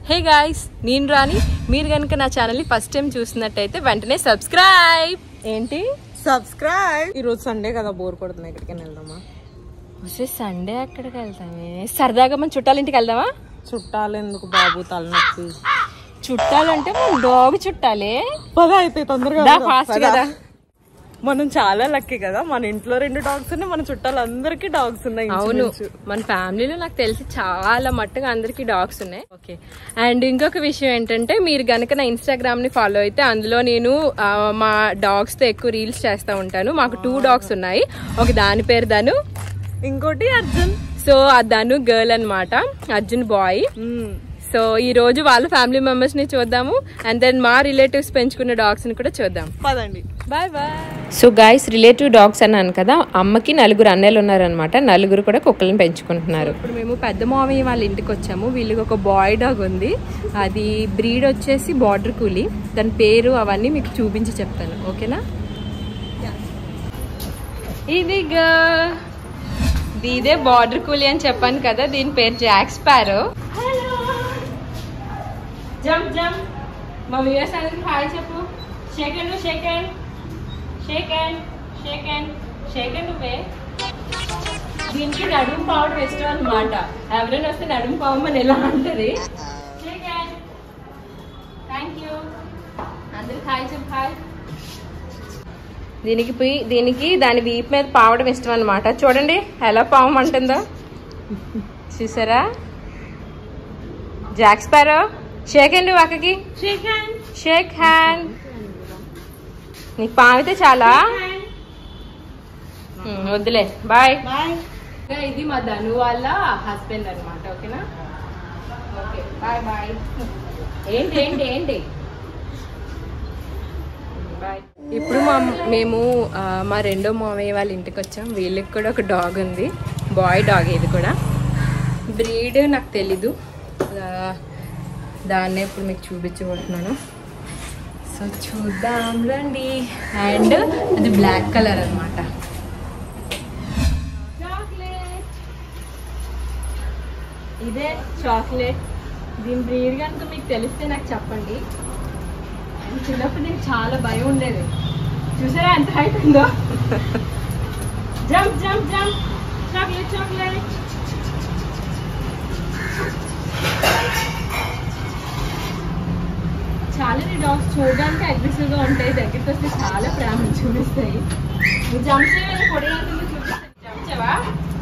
Hey guys నేను రాని మీరు కనుక నా ఛానల్ని ఫస్ట్ టైం చూసినట్టయితే వెంటనే సబ్స్క్రైబ్ ఏంటి సబ్స్క్రైబ్ ఈ రోజు సండే కదా బోర్ కొడుతుంది ఎక్కడికైనా వెళ్దామా వస్తే సండే ఎక్కడికి వెళ్తామే సరదాగా మన చుట్టాలింటికి వెళ్దామా చుట్టాలు ఎందుకు బాబు తలనొప్పి చుట్టాలంటే మన డాగ్ చుట్టాలే పద అయితే తొందరగా దా వెళ్దాం. ఫాస్ట్ పద. కదా మనం చాలా లక్కీ కదా మన ఇంట్లో రెండు డాగ్స్ ఉన్నాయి మన చుట్టాలు అందరికి డాగ్స్ ఉన్నాయి అవును ఇంచుమించు. మన ఫ్యామిలీలో నాకు తెలిసి చాలా మట్టుగా అందరికి డాగ్స్ ఉన్నాయి ఓకే అండ్ ఇంకొక విషయం ఏంటంటే మీరు గనక నా ఇన్స్టాగ్రామ్ ని ఫాలో అయితే అందులో నేను ఆ, మా డాగ్స్ తో ఎక్కువ రీల్స్ చేస్తూ ఉంటాను మాకు టూ డాగ్స్ ఉన్నాయి ఒక దాని పేరు ధను ఇంకోటి అర్జున్ సో ఆ ధను గర్ల్ అన్నమాట అర్జున్ బాయ్ మ్మ్. సో ఈ రోజు వాళ్ళ ఫ్యామిలీ మెంబర్స్ ని చూద్దాము అండ్ దెన్ మా రిలేటివ్స్ పెంచుకున్న డాగ్స్ ని కూడా చూద్దాం పదండి bye bye so guys relative dogs అన్నాను కదా అమ్మకి నలుగురు అన్నయ్యలు ఉన్నారనమాట నలుగురు కూడా కుక్కలను పెంచుకుంటున్నారు ఇప్పుడు మేము పెద్ద మామయ్య వాళ్ళ ఇంటికి వచ్చాము వీళ్ళకి ఒక బాయ్ డాగ్ ఉంది అది బ్రీడ్ వచ్చేసి బార్డర్ కూలీ దాని పేరు అవన్నీ మీకు చూపించి చెప్తాను ఓకేనా ఇది ఇదే బార్డర్ కూలీ అని చెప్పాను కదా దీని పేరు జాక్ స్పారో జంప్ జంప్ మా వ్యూయర్స్ అందరికి హాయ్ చెప్పు second second second second second వే దీనికి నడుము పావడం ఇష్టం అనమాట ఎవరైనా వస్తే నడుము పావమని ఎలా అంటది సెకండ్ థ్యాంక్ యూ అందరికి హాయ్ చెప్పు హాయ్ దీనికి పోయి దీనికి దాని వీపు మీద పావడం ఇష్టం అనమాట చూడండి ఎలా పావమంటుందో చూసారా జాక్ స్పారో షేక్ హ్యాండ్ అక్కకి షేక్ హ్యాండ్ షేక్ హ్యాండ్ నీకు పామితే చాలా ఉమ్, వద్దులే బాయ్ ఇది మా ధను వాళ్ళ హస్బెండ్ అన్నమాట ఓకేనా ఓకే బాయ్ బాయ్ ఏంటి ఏంటి ఏంటి బాయ్ ఇప్పుడు మా మేము ఆ, మా రెండో మామయ్య వాళ్ళ ఇంటికి వచ్చాం వీళ్ళకి కూడా ఒక డాగ్ ఉంది బాయ్ డాగ్ ఇది కూడా బ్రీడ్ నాకు తెలీదు ఆ, దాన్నే ఇప్పుడు మీకు చూపించబోతున్నాను సో చూద్దాం రండి అండ్ అది బ్లాక్ కలర్ అనమాట ఇదే చాక్లెట్ దీని బ్రీడ్ కనుక మీకు తెలిస్తే నాకు చెప్పండి And చిన్నప్పుడు నేను చాలా భయం ఉండేది చూసారా ఎంత హైట్ ఉందో jump jump jump chocolate chocolate చాలా డాగ్స్ చూడడానికి అగ్రెసివ్ గా ఉంటాయి దగ్గరికి వస్తే చాలా ప్రేమ చూపిస్తాయి నువ్వు జంప్ చేయని పొడి చూపిస్తాయి జంప్ చేయవా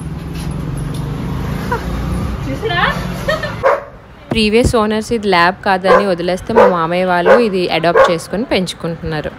చూసారా ప్రీవియస్ ఓనర్స్ ఇది ల్యాబ్ కాదని వదిలేస్తే మా మామయ్య వాళ్ళు ఇది అడాప్ట్ చేసుకొని పెంచుకుంటున్నారు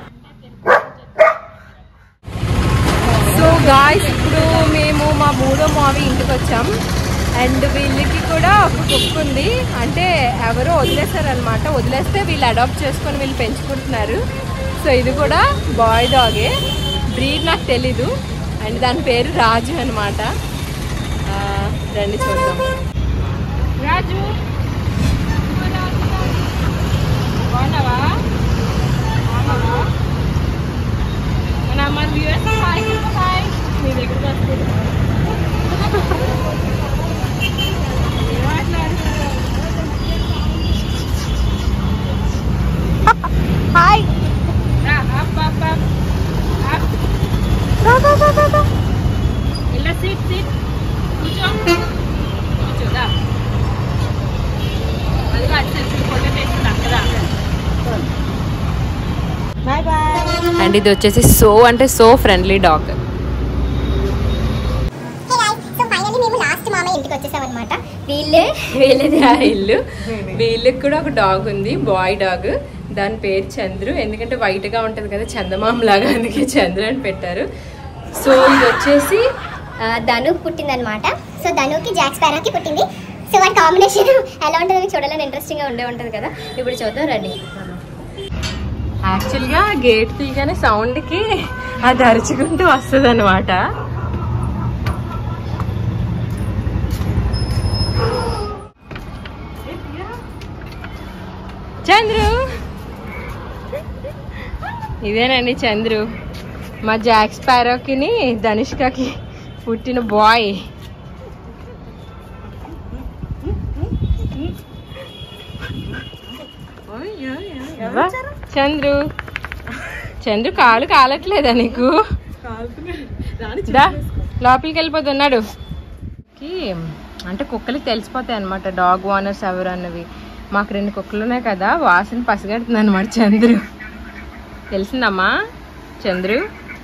సో గాయస్ ఇప్పుడు మేము మా మూడో మావి ఇంటికి వచ్చాం అండ్ వీళ్ళకి కూడా ఒక కుక్ ఉంది అంటే ఎవరో వదిలేస్తారనమాట వదిలేస్తే వీళ్ళు అడాప్ట్ చేసుకొని వీళ్ళు పెంచుకుంటున్నారు సో ఇది కూడా బాయ్ డాగే బ్రీడ్ నాకు తెలీదు అండ్ దాని పేరు రాజు అనమాట రండి చూద్దాం రాజు బాగున్నావా బాగున్నావా మన మన వ్యూవర్స్ హాయ్ హాయ్ మీ దగ్గరికి వస్తుంది హాయ్ ఇలా సీట్ సీట్ కూర్చో కూర్చోదా అది అటు సైడ్ ఫోటో తీసుకున్నా కదా బాయ్ బాయ్ అండ్ ఇది వచ్చేసి సో అంటే so friendly dog hey guys so finally మేము లాస్ట్ మామయ్య ఇంటికి వచ్చేసాం అనమాట వీళ్ళే వీళ్ళది ఆ ఇల్లు వీళ్ళకి కూడా ఒక డాగ్ ఉంది బాయ్ డాగ్ దాని పేరు చంద్రు ఎందుకంటే వైట్ గా ఉంటది కదా చందమామ లాగా అందుకే చంద్రు అని పెట్టారు సో ఇది వచ్చేసి ఆ, ధను పుట్టిందనమాట సో ధనుకి జాక్ స్పారోకి పుట్టింది సో వాటి కాంబినేషన్ ఎలా ఉంటుందని చూడాలని ఇంట్రెస్టింగ్ గా ఉండే ఉంటుంది కదా ఇప్పుడు చూద్దాం రండి యాక్చువల్గా గేట్ తీయగానే సౌండ్కి అది అరుచుకుంటూ వస్తుంది అనమాట చంద్రు ఇదేనండి చంద్రు మా జాక్ స్పారోకిని ధనుష్కకి పుట్టిన బాయ్ అబ్బా, చంద్రు చంద్రు కాలు కాలట్లేదా నీకు దా లోపలికి వెళ్ళిపోతున్నాడు కి అంటే కుక్కలకి తెలిసిపోతాయి అనమాట డాగ్ ఓనర్స్ ఎవరు అన్నవి మాకు రెండు కుక్కలు ఉన్నాయి కదా వాసన పసిగడుతుంది అనమాట చంద్రు తెలిసిందమ్మా చంద్రు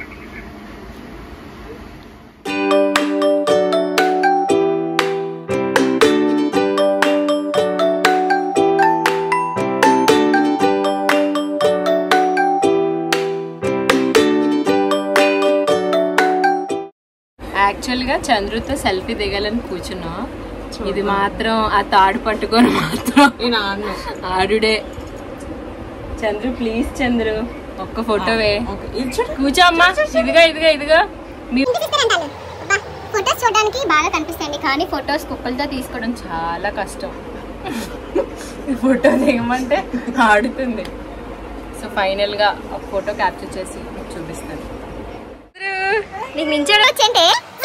యాక్చువల్గా చంద్రుతో సెల్ఫీ దిగాలని కూర్చున్నాం ఇది మాత్రం ఆ తాడు పట్టుకొని మాత్రం ఆడుడే చంద్రు ప్లీజ్ చంద్రు ఒక్క ఫోటోవే కూర్చో అమ్మా ఇదిగా ఇదిగా ఇదిగా మీ ఫొటోస్ చూడడానికి బాగా కనిపిస్తాయండి కానీ ఫొటోస్ కుక్కలతో తీసుకోవడం చాలా కష్టం ఫోటో దిగమంటే ఆడుతుంది సో ఫైనల్ గా ఒక ఫోటో క్యాప్చర్ చేసి మీకు చూపిస్తాను నీకు మించాడు వచ్చంటే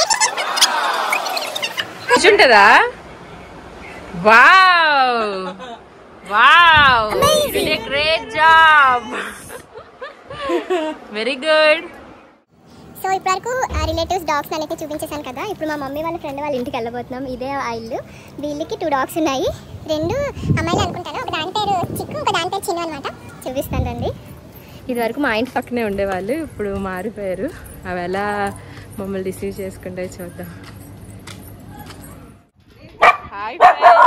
కూర్చుంటదా wow wow great job very good so ఇప్పటివరకు రిలేటివ్స్ డాగ్స్ అనేది చూపించేశాను కదా ఇప్పుడు మా మమ్మీ వాళ్ళ ఫ్రెండ్ వాళ్ళ ఇంటికి వెళ్ళబోతున్నాం ఇదే ఆ ఇల్లు వీళ్ళకి టూ డాగ్స్ ఉన్నాయి రెండు అమ్మాయిలు అనుకుంటాను ఒక దాని పేరు చిక్కు ఒక దాని పేరు చిన్ను అనమాట చూపిస్తాను రండి ఇది వరకు మా ఇంటి పక్కనే ఉండేవాళ్ళు ఇప్పుడు మారిపోయారు అవి ఎలా మమ్మల్ని రిసీవ్ చేసుకుంటే చూద్దాం హాయ్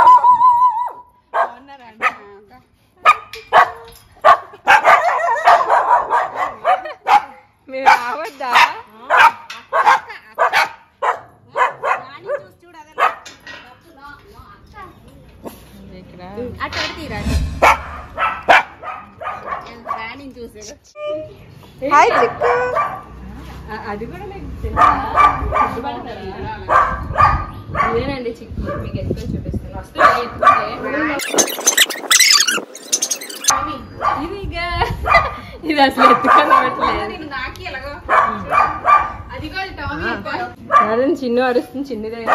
మీరు రావద్దా ఇక్కడ అ- అది కూడా మీకు తెలుసా? గుర్తుపడతారా? ఇదేనండి చిక్కు మీకు ఎత్తుకొని చూపిస్తాను వస్తే ఎత్తుకుంటే ఇది ఇక ఇది అసలు ఎత్తుకొని అదే చిన్ను అరుస్తుంది చిన్న దగ్గర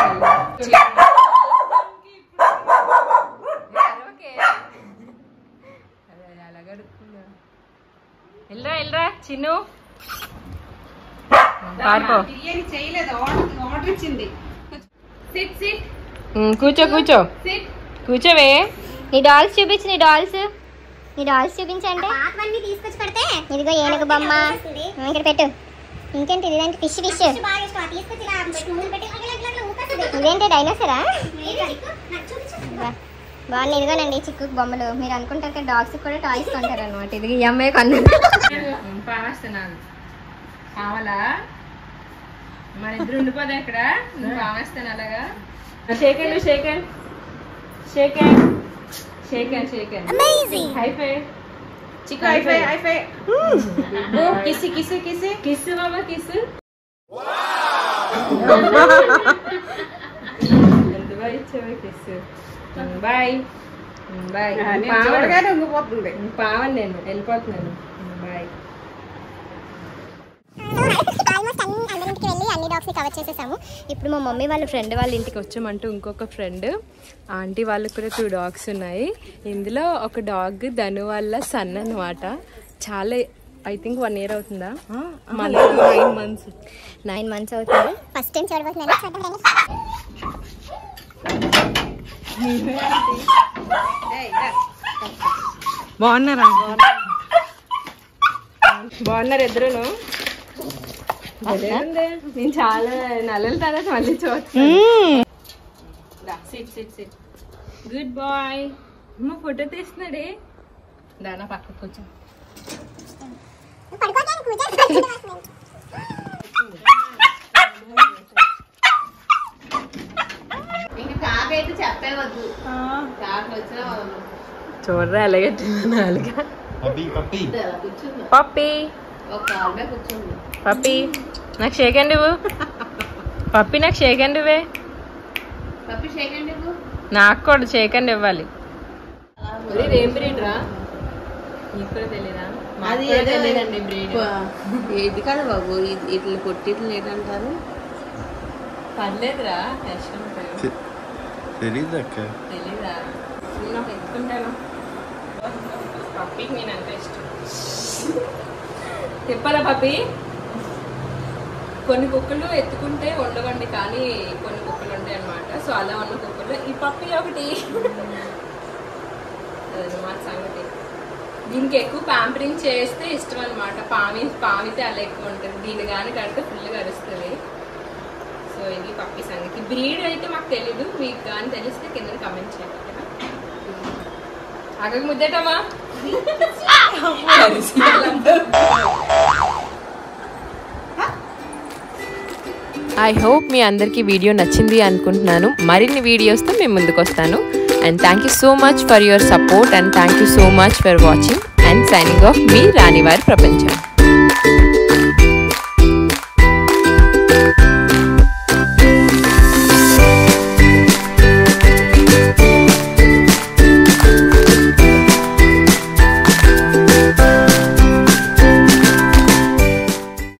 వెళ్ళరా వెళ్ళరా చిన్ను పాడుకో ఉమ్, కూర్చో కూర్చో కూర్చోవే నీ డాల్స్ చూపించు నీ డాల్స్ నీ డాల్స్ చూపించండి తీసుకొచ్చి పెడితే ఇదిగో ఏనుగు బొమ్మ ఉమ్, ఇక్కడ పెట్టు ఇంకేంటి ఇదేంటి ఫిష్ ఫిష్ ఇదేంటి డైనోసరా బాగుంది ఇదిగోనండి చిక్కు బొమ్మలు మీరు అనుకుంటారు కదా డాగ్స్ కూడా టాయ్స్ కొంటారు అనమాట ఇది ఈ అమ్మాయి కొన్న పావేస్తున్నాను కావాలా మన ఇద్దరు ఉండిపోదా ఇక్కడ నువ్వు పావేస్తాను అలాగా షేకండి shake hand shake hand shake hand shake hand high five చిక్కు హై ఫై హై ఫై కిసి కిసి కిసి కిస్ బాబా కిస్ ఎంత బాగా ఇచ్చావా కిస్ బాయ్ బాయ్ పావన్ నేను వెళ్ళిపోతున్నాను బాయ్ ఆల్మోస్ట్ అన్ని అందరింటికి వెళ్ళి అన్ని డాగ్స్ కవర్ చేసేసాము ఇప్పుడు మా మమ్మీ వాళ్ళ ఫ్రెండ్ వాళ్ళ ఇంటికి వచ్చామంటూ ఇంకొక ఫ్రెండ్ ఆంటీ వాళ్ళకి కూడా టూ డాగ్స్ ఉన్నాయి ఇందులో ఒక డాగ్ ధను వాళ్ళ సన్ అన్నమాట చాలా ఐ థింక్ వన్ ఇయర్ అవుతుందా నైన్ మంత్స్ నైన్ మంత్స్ అవుతుంది ఫస్ట్ టైం చూడబోతున్నాను చూడండి బాగున్నారా బాగున్నారు ఇద్దరును భలే ఉంది. నేను చాలా నెలల తర్వాత మళ్ళీ చూస్తాను sit sit sit good boy మా ఫోటో తీస్తున్నాడే దానా పక్కకు కూర్చో పడుకోవడానికి కూర్చొని చూడరా అలాగే నాలుగా పప్పి పప్పి పప్పి పప్పి నాకు షేక్ అండి ఇవ్వు పప్పి నాకు షేక్ అండి ఇవ్వే నాకు కూడా షేక్ అండి ఇవ్వాలి ఏం బ్రీడ్ రా నీకు కూడా తెలీదా అది తెలియదండి బ్రీడ్ ఇది కాదు బాబు ఇది ఇట్లా పొట్టిట్లు ఏంటంటారు పర్లేదురా ఇష్టం ఉంటుంది. తెలీదు అక్క తెలీదా నేను నాకు ఎత్తుకుంటాను పప్పీకి నేను ఎంత ఇష్టం చెప్పాలా పప్పి కొన్ని కుక్కలు ఎత్తుకుంటే ఉండవండి కానీ కొన్ని కుక్కలు ఉంటాయి అన్నమాట సో అలా ఉన్న కుక్కలు ఈ పప్పి ఒకటి అదనమాట సంగతి దీనికి ఎక్కువ ప్యాంపరింగ్ చేస్తే ఇష్టం అనమాట పామి పామితే అలా ఎక్కువ ఉంటుంది దీని కానీ కడితే ఫుల్గా అరుస్తుంది సో ఇది పప్పి సంగతి బ్రీడ్ అయితే మాకు తెలీదు మీకు కానీ తెలిస్తే కింద కమెంట్ చేయండి ఓకేనా అక్కడికి ముద్దేటమ్మా ఐ హోప్ మీ అందరికీ వీడియో నచ్చింది అనుకుంటున్నాను మరిన్ని వీడియోస్తో మేము ముందుకు వస్తాను and thank you so much for your support and thank you so much for watching and signing off మీ రాణివారి ప్రపంచం